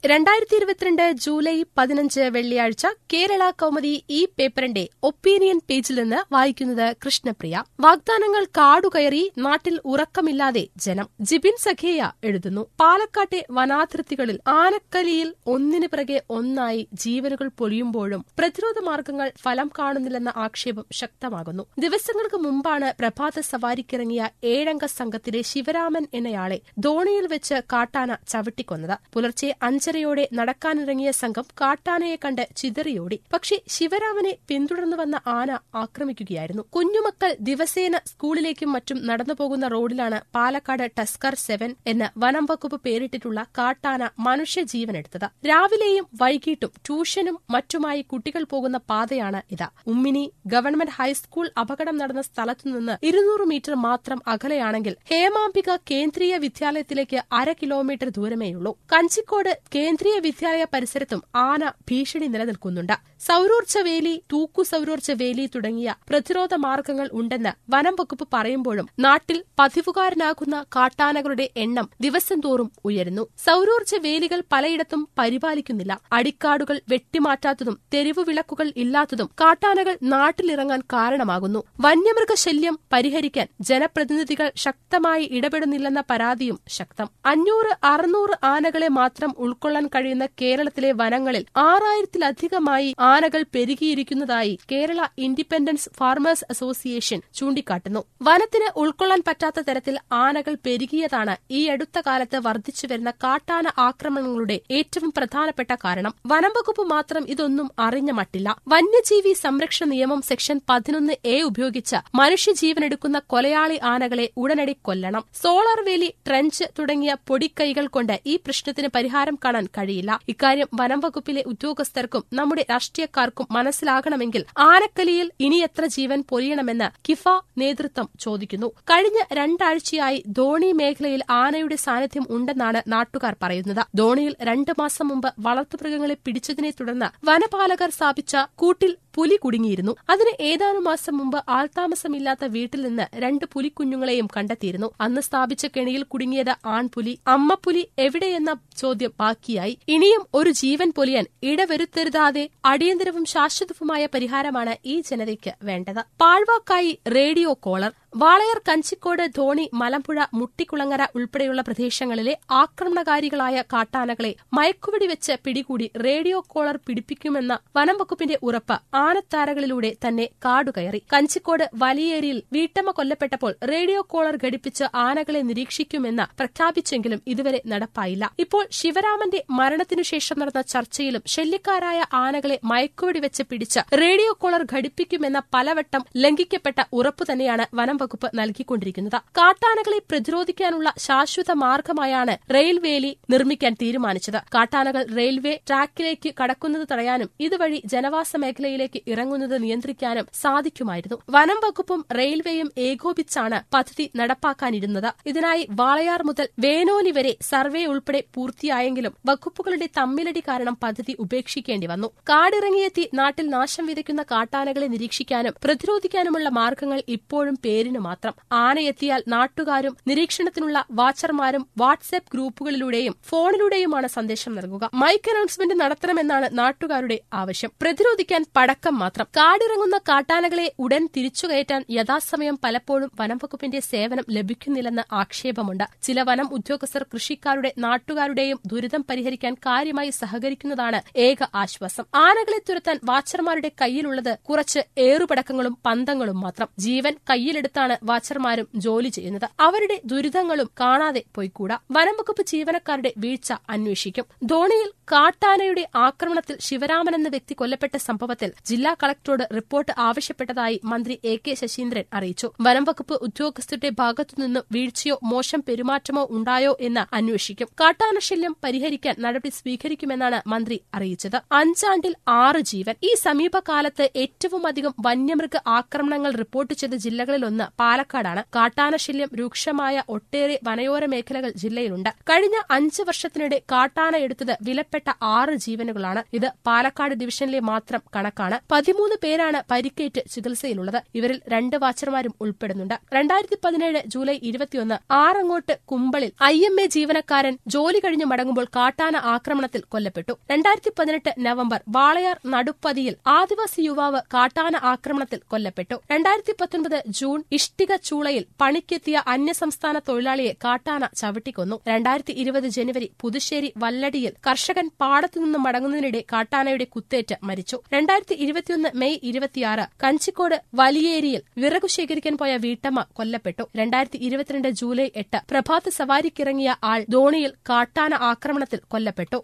രണ്ടായിരത്തി ഇരുപത്തിരണ്ട് ജൂലൈ പതിനഞ്ച് വെള്ളിയാഴ്ച കേരള കൗമുദി ഈ പേപ്പറിന്റെ ഒപ്പീനിയൻ പേജിൽ നിന്ന് വായിക്കുന്നത് കൃഷ്ണപ്രിയ വാഗ്ദാനങ്ങൾ കാടുകയറി നാട്ടിൽ ഉറക്കമില്ലാതെ ജനം ജിബിൻ സഖേയ എഴുതുന്നു പാലക്കാട്ടെ വനാതിർത്തികളിൽ ആനക്കലിയിൽ ഒന്നിനു പിറകെ ഒന്നായി ജീവനുകൾ പൊലിയുമ്പോഴും പ്രതിരോധ മാർഗങ്ങൾ ഫലം കാണുന്നില്ലെന്ന ആക്ഷേപം ശക്തമാകുന്നു ദിവസങ്ങൾക്ക് മുമ്പാണ് പ്രഭാത സവാരിക്കിറങ്ങിയ ഏഴംഗ സംഘത്തിലെ ശിവരാമൻ എന്നയാളെ ധോണിയിൽ വെച്ച് കാട്ടാന ചവിട്ടിക്കൊന്നത് പുലർച്ചെ അഞ്ചരയോടെ നടക്കാനിറങ്ങിയ സംഘം കാട്ടാനയെ കണ്ട് ചിതറിയോടി പക്ഷേ ശിവരാമനെ പിന്തുടർന്നു വന്ന ആന ആക്രമിക്കുകയായിരുന്നു കുഞ്ഞുമക്കൾ ദിവസേന സ്കൂളിലേക്കും മറ്റും നടന്നുപോകുന്ന റോഡിലാണ് പാലക്കാട് ടസ്കർ സെവൻ എന്ന് വനം വകുപ്പ് പേരിട്ടിട്ടുള്ള കാട്ടാന മനുഷ്യജീവനെടുത്തത് രാവിലെയും വൈകിട്ടും ട്യൂഷനും മറ്റുമായി കുട്ടികൾ പോകുന്ന പാതയാണ് ഇത് ഉമ്മിനി ഗവൺമെന്റ് ഹൈസ്കൂൾ അപകടം നടന്ന സ്ഥലത്തുനിന്ന് ഇരുന്നൂറ് മീറ്റർ മാത്രം അകലെയാണെങ്കിൽ ഹേമാംബിക കേന്ദ്രീയ വിദ്യാലയത്തിലേക്ക് അര കിലോമീറ്റർ ദൂരമേയുള്ളൂ കഞ്ചിക്കോട് കേന്ദ്രീയ വിദ്യാലയ പരിസരത്തും ആന ഭീഷണി നിലനിൽക്കുന്നുണ്ട് സൌരോർജ്ജ വേലി തൂക്കു സൌരോർജ്ജ വേലി തുടങ്ങിയ പ്രതിരോധ മാർഗങ്ങൾ ഉണ്ടെന്ന് വനം വകുപ്പ് പറയുമ്പോഴും നാട്ടിൽ പതിവുകാരനാകുന്ന കാട്ടാനകളുടെ എണ്ണം ദിവസം തോറും ഉയരുന്നു സൌരോർജ്ജ വേലികൾ പലയിടത്തും പരിപാലിക്കുന്നില്ല അടിക്കാടുകൾ വെട്ടിമാറ്റാത്തതും തെരുവു വിളക്കുകൾ ഇല്ലാത്തതും കാട്ടാനകൾ നാട്ടിലിറങ്ങാൻ കാരണമാകുന്നു വന്യമൃഗശല്യം പരിഹരിക്കാൻ ജനപ്രതിനിധികൾ ശക്തമായി ഇടപെടുന്നില്ലെന്ന പരാതിയും ശക്തം അഞ്ഞൂറ് അറുന്നൂറ് ആനകളെ മാത്രം ഉൾക്കൊള്ളാൻ കഴിയുന്ന കേരളത്തിലെ വനങ്ങളിൽ ആറായിരത്തിലധികമായി ആനകൾ പെരുകിയിരിക്കുന്നതായി കേരള ഇൻഡിപെൻഡൻസ് ഫാർമേഴ്സ് അസോസിയേഷൻ ചൂണ്ടിക്കാട്ടുന്നു വനത്തിന് ഉൾക്കൊള്ളാൻ പറ്റാത്ത തരത്തിൽ ആനകൾ പെരുകിയതാണ് ഈ അടുത്ത കാലത്ത് വർദ്ധിച്ചുവരുന്ന കാട്ടാന ആക്രമണങ്ങളുടെ ഏറ്റവും പ്രധാനപ്പെട്ട കാരണം വനം വകുപ്പ് മാത്രം ഇതൊന്നും അറിഞ്ഞ മട്ടില്ല വന്യജീവി സംരക്ഷണ നിയമം സെക്ഷൻ പതിനൊന്ന് എ ഉപയോഗിച്ച് മനുഷ്യജീവനെടുക്കുന്ന കൊലയാളി ആനകളെ ഉടനടി കൊല്ലണം സോളാർ വേലി ട്രെഞ്ച് തുടങ്ങിയ പൊടിക്കൈകൾ കൊണ്ട് ഈ പ്രശ്നത്തിന് പരിഹാരം കാണാൻ കഴിയില്ല ഇക്കാര്യം വനം വകുപ്പിലെ ഉദ്യോഗസ്ഥർക്കും നമ്മുടെ രാഷ്ട്രീയക്കാർക്കും മനസ്സിലാകണമെങ്കിൽ ആനക്കലിയിൽ ഇനി എത്ര ജീവൻ പൊലിയണമെന്ന് കിഫ നേതൃത്വം ചോദിക്കുന്നു കഴിഞ്ഞ രണ്ടാഴ്ചയായി ധോണി മേഖലയിൽ ആനയുടെ സാന്നിധ്യം ഉണ്ടെന്നാണ് നാട്ടുകാർ പറയുന്നത് ധോണിയിൽ രണ്ടു മാസം മുമ്പ് വളർത്തുമൃഗങ്ങളെ പിടിച്ചതിനെ തുടർന്ന് വനപാലകർ സ്ഥാപിച്ച കൂട്ടിൽ പുലി കുടുങ്ങിയിരുന്നു അതിന് ഏതാനും മാസം മുമ്പ് ആൾതാമസമില്ലാത്ത വീട്ടിൽ നിന്ന് രണ്ട് പുലിക്കുഞ്ഞുങ്ങളെയും കണ്ടെത്തിയിരുന്നു അന്ന് സ്ഥാപിച്ച കെണിയിൽ കുടുങ്ങിയത് ആൺപുലി അമ്മപ്പുലി എവിടെയെന്ന ചോദ്യം ബാക്കിയായി ഇനിയും ഒരു ജീവൻ പൊലിയാൻ ഇടവരുത്തരുതാതെ അടിയന്തരവും ശാശ്വതവുമായ പരിഹാരമാണ് ഈ ജനതയ്ക്ക് വേണ്ടത് പാഴ്വാക്കായി റേഡിയോ കോളർ വാളയാർ കഞ്ചിക്കോട് ധോണി മലമ്പുഴ മുട്ടിക്കുളങ്ങര ഉൾപ്പെടെയുള്ള പ്രദേശങ്ങളിലെ ആക്രമണകാരികളായ കാട്ടാനകളെ മയക്കുവെടി വെച്ച് പിടികൂടി റേഡിയോ കോളർ പിടിപ്പിക്കുമെന്ന വനം വകുപ്പിന്റെ ഉറപ്പ് ആനത്താരകളിലൂടെ തന്നെ കാടുകയറി കഞ്ചിക്കോട് വലിയേരിയിൽ വീട്ടമ്മ കൊല്ലപ്പെട്ടപ്പോൾ റേഡിയോ കോളർ ഘടിപ്പിച്ച് ആനകളെ നിരീക്ഷിക്കുമെന്ന് പ്രഖ്യാപിച്ചെങ്കിലും ഇതുവരെ നടപ്പായില്ല ഇപ്പോൾ ശിവരാമന്റെ മരണത്തിനു ശേഷം നടന്ന ചർച്ചയിലും ശല്യക്കാരായ ആനകളെ മയക്കുവെടി വെച്ച് പിടിച്ച് റേഡിയോ കോളർ ഘടിപ്പിക്കുമെന്ന പലവട്ടം ലംഘിക്കപ്പെട്ട ഉറപ്പു തന്നെയാണ് വനം വകുപ്പ് നൽകിക്കൊണ്ടിരിക്കുന്നത് കാട്ടാനകളെ പ്രതിരോധിക്കാനുള്ള ശാശ്വത മാർഗമായാണ് റെയിൽവേലി നിർമ്മിക്കാൻ തീരുമാനിച്ചത് കാട്ടാനകൾ റെയിൽവേ ട്രാക്കിലേക്ക് കടക്കുന്നത് തടയാനും ഇതുവഴി ജനവാസ മേഖലയിലേക്ക് ഇറങ്ങുന്നത് നിയന്ത്രിക്കാനും സാധിക്കുമായിരുന്നു വനം വകുപ്പും റെയിൽവേയും ഏകോപിച്ചാണ് പദ്ധതി നടപ്പാക്കാനിരുന്നത് ഇതിനായി വാളയാർ മുതൽ വേനോലി വരെ സർവേ ഉൾപ്പെടെ പൂർത്തിയായെങ്കിലും വകുപ്പുകളുടെ തമ്മിലടി കാരണം പദ്ധതി ഉപേക്ഷിക്കേണ്ടി വന്നു കാടിറങ്ങിയെത്തി നാട്ടിൽ നാശം വിതയ്ക്കുന്ന കാട്ടാനകളെ നിരീക്ഷിക്കാനും പ്രതിരോധിക്കാനുമുള്ള മാർഗങ്ങൾ ഇപ്പോഴും പേരിന് മാത്രം ആനയെത്തിയാൽ നാട്ടുകാരും നിരീക്ഷണത്തിനുള്ള വാച്ചർമാരും വാട്സ്ആപ്പ് ഗ്രൂപ്പുകളിലൂടെയും ഫോണിലൂടെയുമാണ് സന്ദേശം നൽകുക മൈക്ക് അനൗൺസ്മെന്റ് നടത്തണമെന്നാണ് നാട്ടുകാരുടെ ആവശ്യം പ്രതിരോധിക്കാൻ പടക്കം മാത്രം കാടിറങ്ങുന്ന കാട്ടാനകളെ ഉടൻ തിരിച്ചുകയറ്റാൻ യഥാസമയം പലപ്പോഴും വനം വകുപ്പിന്റെ സേവനം ലഭിക്കുന്നില്ലെന്ന് ആക്ഷേപമുണ്ട് ചില വനം ഉദ്യോഗസ്ഥർ കൃഷിക്കാരുടെ നാട്ടുകാരുടെയും ദുരിതം പരിഹരിക്കാൻ കാര്യമായി സഹകരിക്കുന്നതാണ് ഏക ആശ്വാസം ആനകളെ തുരത്താൻ വാച്ചർമാരുടെ കയ്യിലുള്ളത് കുറച്ച് ഏറുപടക്കങ്ങളും പന്തങ്ങളും മാത്രം ജീവൻ കയ്യിലെടുത്താണ് വാച്ചർമാരും ജോലി ചെയ്യുന്നത് അവരുടെ ദുരിതങ്ങളും കാണാതെ പോയിക്കൂടാ വനം വകുപ്പ് ജീവനക്കാരുടെ വീഴ്ച അന്വേഷിക്കും ധോണിയിൽ കാട്ടാനയുടെ ആക്രമണത്തിൽ ശിവരാമൻ എന്ന വ്യക്തി കൊല്ലപ്പെട്ട സംഭവത്തിൽ ജില്ലാ കളക്ടറോട് റിപ്പോർട്ട് ആവശ്യപ്പെട്ടതായി മന്ത്രി എ കെ ശശീന്ദ്രൻ അറിയിച്ചു വനം വകുപ്പ് ഉദ്യോഗസ്ഥരുടെ ഭാഗത്തുനിന്ന് വീഴ്ചയോ മോശം പെരുമാറ്റമോ ഉണ്ടായോ എന്ന് അന്വേഷിക്കും കാട്ടാനശല്യം പരിഹരിക്കാൻ നടപടി സ്വീകരിക്കുമെന്നാണ് മന്ത്രി അറിയിച്ചത് അഞ്ചാണ്ടിൽ ആറ് ജീവൻ ഈ സമീപകാലത്ത് ഏറ്റവും അധികം വന്യമൃഗ ആക്രമണങ്ങൾ റിപ്പോർട്ട് ചെയ്ത ജില്ലകളിലൊന്ന് പാലക്കാടാണ് കാട്ടാനശല്യം രൂക്ഷമായ ഒട്ടേറെ വനയോര മേഖലകൾ ജില്ലയിലുണ്ട് കഴിഞ്ഞ അഞ്ച് വർഷത്തിനിടെ കാട്ടാന എടുത്തത് വിലപ്പെട്ട ആറ് ജീവനുകളാണ് ഇത് പാലക്കാട് ഡിവിഷനിലെ മാത്രം കണക്കാണ് പതിമൂന്ന് പേരാണ് പരിക്കേറ്റ് ചികിത്സയിലുള്ളത് ഇവരിൽ രണ്ട് വാച്ചർമാരും ഉൾപ്പെടുന്നുണ്ട് രണ്ടായിരത്തി പതിനേഴ് ജൂലൈ ഇരുപത്തിയൊന്ന് ആറങ്ങോട്ട് കുമ്പളിൽ ഐ എം എ ജീവനക്കാരൻ ജോലി കഴിഞ്ഞ് മടങ്ങുമ്പോൾ കാട്ടാന ആക്രമണത്തിൽ കൊല്ലപ്പെട്ടു രണ്ടായിരത്തി പതിനെട്ട് നവംബർ വാളയാർ നടുപ്പതിയിൽ ആദിവാസി യുവാവ് കാട്ടാന ആക്രമണത്തിൽ കൊല്ലപ്പെട്ടു രണ്ടായിരത്തി പത്തൊൻപത് ജൂൺ ഇഷ്ടിക ചൂളയിൽ പണിക്കെത്തിയ അന്യസംസ്ഥാന തൊഴിലാളിയെ കാട്ടാന ചവിട്ടിക്കൊന്നു രണ്ടായിരത്തി ഇരുപത് ജനുവരി പുതുശ്ശേരി വല്ലടിയിൽ കർഷകൻ പാടത്തുനിന്ന് മടങ്ങുന്നതിനിടെ കാട്ടാനയുടെ കുത്തേറ്റ് മരിച്ചു രണ്ടായിരത്തി ഇരുപത്തിയൊന്ന് മെയ് ഇരുപത്തിയാറ് കഞ്ചിക്കോട് വലിയേരിയിൽ വിറകു ശേഖരിക്കാൻ പോയ വീട്ടമ്മ കൊല്ലപ്പെട്ടു രണ്ടായിരത്തി ഇരുപത്തിരണ്ട് ജൂലൈ എട്ട് പ്രഭാത സവാരിക്കിറങ്ങിയ ആൾ ധോണിയിൽ കാട്ടാന ആക്രമണത്തിൽ കൊല്ലപ്പെട്ടു